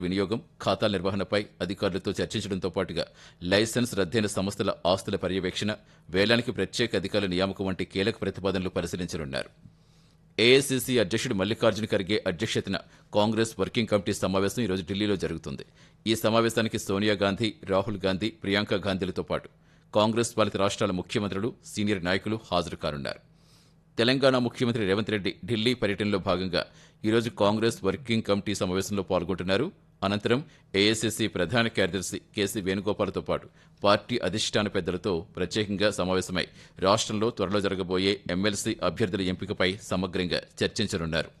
వినియోగం ఖాతాల నిర్వహణపై అధికారులతో చర్చించడంతో పాటుగా లైసెన్స్ రద్దయిన సంస్థల ఆస్తుల పర్యవేక్షణ వేలానికి ప్రత్యేక అధికారుల నియామకం వంటి కీలక ప్రతిపాదనలు పరిశీలించనున్నారు ఏఐసీసీ అధ్యక్షుడు మల్లికార్జున ఖర్గే అధ్యక్షతన కాంగ్రెస్ వర్కింగ్ కమిటీ సమావేశం ఈరోజు ఢిల్లీలో జరుగుతుంది ఈ సమావేశానికి సోనియా గాంధీ రాహుల్ గాంధీ ప్రియాంక గాంధీలతో పాటు కాంగ్రెస్ పాలిత రాష్ట్రాల ముఖ్యమంత్రులు సీనియర్ నాయకులు హాజరు కానున్నారు తెలంగాణ ముఖ్యమంత్రి రేవంత్ రెడ్డి ఢిల్లీ పర్యటనలో భాగంగా ఈరోజు కాంగ్రెస్ వర్కింగ్ కమిటీ సమావేశంలో పాల్గొంటున్నారు అనంతరం ఏఐసీసీ ప్రధాన కార్యదర్శి కేసీ వేణుగోపాల్తో పాటు పార్టీ అధిష్టాన పెద్దలతో ప్రత్యేకంగా సమావేశమై రాష్ట్రంలో త్వరలో జరగబోయే ఎమ్మెల్సీ అభ్యర్థుల ఎంపికపై సమగ్రంగా చర్చించనున్నారు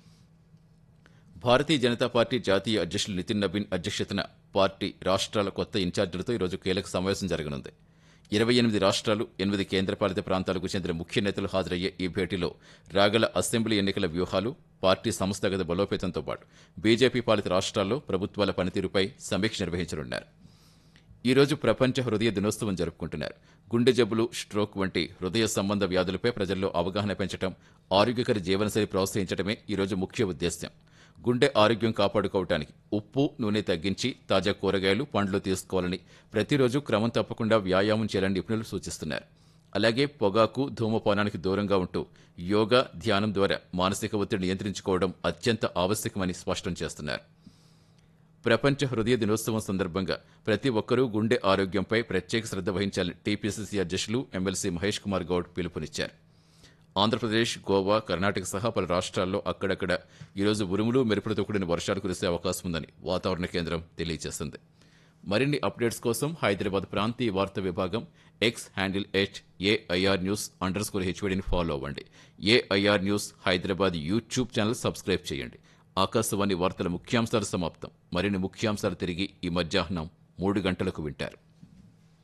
భారతీయ జనతా పార్టీ జాతీయ అధ్యక్షులు నితిన్ నబీన్ అధ్యక్షతన పార్టీ రాష్ట్రాల కొత్త ఇన్ఛార్జీలతో ఈరోజు కీలక సమావేశం జరగనుంది ఇరవై ఎనిమిది రాష్ట్రాలు ఎనిమిది కేంద్రపాలిత ప్రాంతాలకు చెందిన ముఖ్య నేతలు హాజరయ్యే ఈ భేటీలో రాగల అసెంబ్లీ ఎన్నికల వ్యూహాలు పార్టీ సంస్థాగత బలోపేతంతో పాటు బీజేపీ పాలిత రాష్ట్రాల్లో ప్రభుత్వాల పనితీరుపై సమీక్ష నిర్వహించనున్నారు ఈ రోజు ప్రపంచ హృదయ దినోత్సవం జరుపుకుంటున్నారు గుండె జబ్బులు స్ట్రోక్ వంటి హృదయ సంబంధ వ్యాధులపై ప్రజల్లో అవగాహన పెంచడం ఆరోగ్యకర జీవనశైలి ప్రోత్సహించడమే ఈ రోజు ముఖ్య ఉద్దేశ్యం గుండె ఆరోగ్యం కాపాడుకోవటానికి ఉప్పు నూనె తగ్గించి తాజా కూరగాయలు పండ్లు తీసుకోవాలని ప్రతిరోజు క్రమం తప్పకుండా వ్యాయామం చేయాలని నిపుణులు సూచిస్తున్నారు అలాగే పొగాకు ధూమపానానికి దూరంగా ఉంటూ యోగా ధ్యానం ద్వారా మానసిక ఒత్తిడి నియంత్రించుకోవడం అత్యంత ఆవశ్యకమని స్పష్టం చేస్తున్నారు ప్రపంచ హృదయ దినోత్సవం సందర్భంగా ప్రతి ఒక్కరూ గుండె ఆరోగ్యంపై ప్రత్యేక శ్రద్ధ వహించాలని టీపీసీసీ అధ్యక్షులు ఎమ్మెల్సీ మహేష్ కుమార్ గౌడ్ పిలుపునిచ్చారు ఆంధ్రప్రదేశ్ గోవా కర్ణాటక సహా పలు రాష్ట్రాల్లో అక్కడక్కడ ఈరోజు ఉరుములు మెరుపులతో కూడిన వర్షాలు కురిసే అవకాశం ఉందని వాతావరణ కేంద్రం తెలియజేసింది మరిన్ని అప్డేట్స్ కోసం హైదరాబాద్ ప్రాంతీయ వార్తా విభాగం X handle at AIR news under score హెచ్వడిని ఫాలో అవ్వండి AIR news Hyderabad YouTube channel subscribe చేయండి ఆకాశవాణి వార్తల ముఖ్యాంశాలు సమాప్తం మరిన్ని ముఖ్యాంశాలు తిరిగి ఈ మధ్యాహ్నం మూడు గంటలకు వింటారు